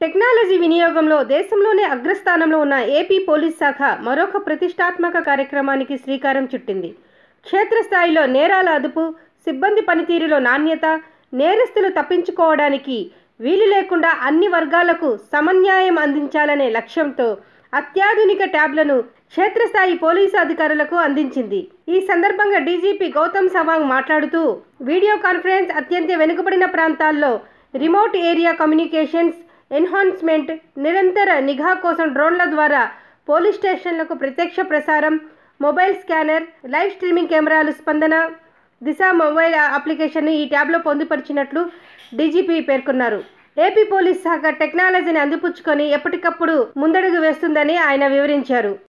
technology వినియోగంలో దేశంలోనే అగ్రస్థానంలో ఉన్న ఏపీ పోలీస్ శాఖ మరొక ప్రతిష్టాత్మక కార్యక్రమానికి శ్రీకారం చుట్టింది క్షేత్రస్థాయిలో నేరాల అదుపు సిబ్బంది పనితీరులో నాణ్యత నేరస్తులు తప్పించుకోవడానికి వీలు లేకుండా అన్ని వర్గాలకు సమన్యాయం అందించాలనే లక్ష్యంతో అత్యాధునిక ట్యాబ్లను క్షేత్రస్థాయి పోలీసు అధికారులకు అందించింది ఈ సందర్భంగా డీజీపీ గౌతమ్ సవాంగ్ మాట్లాడుతూ వీడియో కాన్ఫరెన్స్ అత్యంత వెనుకబడిన ప్రాంతాల్లో రిమోట్ ఏరియా కమ్యూనికేషన్స్ ఎన్హాన్స్మెంట్ నిరంతర నిఘా కోసం డ్రోన్ల ద్వారా పోలీస్ స్టేషన్లకు ప్రత్యక్ష ప్రసారం మొబైల్ స్కానర్ లైవ్ స్ట్రీమింగ్ కెమెరాలు స్పందన దిశ మొబైల్ అప్లికేషన్ను ఈ ట్యాబ్లో పొందుపరిచినట్లు డీజీపీ పేర్కొన్నారు ఏపీ పోలీస్ శాఖ టెక్నాలజీని అందిపుచ్చుకొని ఎప్పటికప్పుడు ముందడుగు వేస్తుందని ఆయన వివరించారు